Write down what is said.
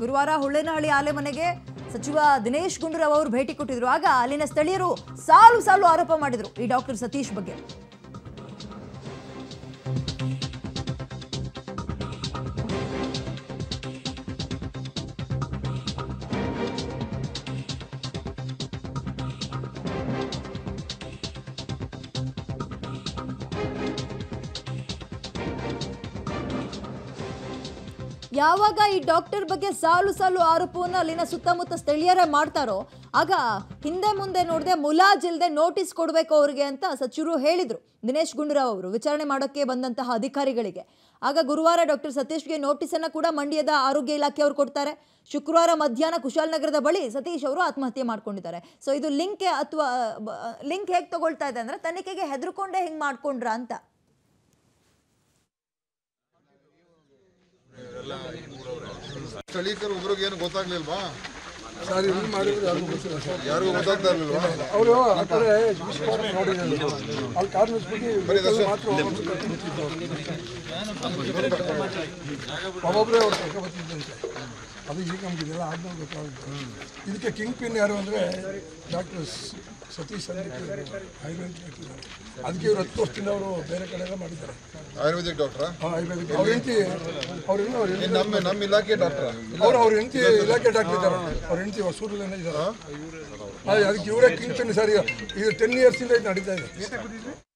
ಗುರುವಾರ ಹುಳ್ಳೇನಹಳ್ಳಿ ಆಲೆ ಮನೆಗೆ ಸಚಿವ ದಿನೇಶ್ ಗುಂಡೂರಾವ್ ಅವರು ಭೇಟಿ ಕೊಟ್ಟಿದ್ರು ಆಗ ಅಲ್ಲಿನ ಸ್ಥಳೀಯರು ಸಾಲು ಸಾಲು ಆರೋಪ ಮಾಡಿದ್ರು ಈ ಡಾಕ್ಟರ್ ಸತೀಶ್ ಬಗ್ಗೆ ಯಾವಾಗ ಈ ಡಾಕ್ಟರ್ ಬಗ್ಗೆ ಸಾಲು ಸಾಲು ಆರೋಪವನ್ನು ಅಲ್ಲಿನ ಸುತ್ತಮುತ್ತ ಸ್ಥಳೀಯರೇ ಮಾಡ್ತಾರೋ ಆಗ ಹಿಂದೆ ಮುಂದೆ ನೋಡದೆ ಮುಲಾಜಿಲ್ದೆ ನೋಟಿಸ್ ಕೊಡಬೇಕು ಅವ್ರಿಗೆ ಅಂತ ಸಚಿವರು ಹೇಳಿದ್ರು ದಿನೇಶ್ ಗುಂಡೂರಾವ್ ಅವರು ವಿಚಾರಣೆ ಮಾಡೋಕ್ಕೆ ಬಂದಂತಹ ಅಧಿಕಾರಿಗಳಿಗೆ ಆಗ ಗುರುವಾರ ಡಾಕ್ಟರ್ ಸತೀಶ್ಗೆ ನೋಟಿಸನ್ನು ಕೂಡ ಮಂಡ್ಯದ ಆರೋಗ್ಯ ಇಲಾಖೆಯವರು ಕೊಡ್ತಾರೆ ಶುಕ್ರವಾರ ಮಧ್ಯಾಹ್ನ ಕುಶಾಲನಗರದ ಬಳಿ ಸತೀಶ್ ಅವರು ಆತ್ಮಹತ್ಯೆ ಮಾಡ್ಕೊಂಡಿದ್ದಾರೆ ಸೊ ಇದು ಲಿಂಕ್ ಅಥವಾ ಲಿಂಕ್ ಹೇಗೆ ತಗೊಳ್ತಾ ಇದೆ ಅಂದ್ರೆ ತನಿಖೆಗೆ ಹೆದರ್ಕೊಂಡೇ ಹಿಂಗೆ ಮಾಡ್ಕೊಂಡ್ರ ಅಂತ ಸ್ಥಳೀಕರು ಒಬ್ರಿಗೆ ಏನು ಗೊತ್ತಾಗ್ಲಿಲ್ವಾ ಸರ್ ಇಲ್ಲಿ ಮಾಡಿದ್ರೆ ಯಾರಿಗೂ ಗೊತ್ತಿಲ್ಲ ಸರ್ ಯಾರಿಗೂ ಗೊತ್ತಾಗ್ತಾ ಇರ್ಲಿಲ್ವಾ ಅವರು ಆ ಕಡೆ ವಿಶ್ವಾಸ ನೋಡಿದ್ದಾರೆ ಅಲ್ಲಿ ಕಾರ್ ನಿಲ್ಸ್ಬಿಟ್ಟು ವೆಹಿಕಲ್ ಮಾತ್ರ ಹೋಗೋದು ಗೊತ್ತಿತ್ತು ಒಬ್ಬೊಬ್ಬರೇ ಅವ್ರು ಕರ್ಕೊಬತ್ತಿದ್ದಂತೆ ಅದು ಈಗ ನಮ್ಗೆ ಇದೆಲ್ಲ ಆದ್ಮೇಲೆ ಗೊತ್ತಾಗುತ್ತೆ ಇದಕ್ಕೆ ಕಿಂಗ್ ಪಿನ್ ಯಾರು ಅಂದರೆ ಡಾಕ್ಟರ್ ಸತೀಶ್ ಅಂತ ಆಯುರ್ವೇದಿಕ್ ಇದ್ದಾರೆ ಅದಕ್ಕೆ ಇವ್ರು ಹತ್ತು ವರ್ಷದಿಂದ ಅವರು ಬೇರೆ ಕಡೆ ಎಲ್ಲ ಮಾಡಿದ್ದಾರೆ ಆಯುರ್ವೇದಿಕ್ ಡಾಕ್ಟ್ರಾ ಆ, ಆಯುರ್ವೇದಿಕ್ ಅವ್ರ ಹೆಂಡತಿ ಅವ್ರಿಂದ ಅವ್ರ ಹೆಂಡತಿ ನಮ್ಮ ನಮ್ಮ ಇಲಾಖೆ ಡಾಕ್ಟ್ರಾ ಅವ್ರು ಅವ್ರ ಹೆಂಡತಿ ಇಲಾಖೆ ಡಾಕ್ಟರ್ ಇದ್ದಾರೆ ಅವ್ರ ಹೆಂಡತಿ ಹೊಸೂರಲ್ಲೇ ಇದ್ದಾರೆ ಅದಕ್ಕೆ ಇವರೇ ಕಿಂಗ್ ಪಿನ್ ಸರ್ ಇದು ಟೆನ್ ಇಯರ್ಸಿಂದ ಇದು ನಡೀತಾ ಇದೆ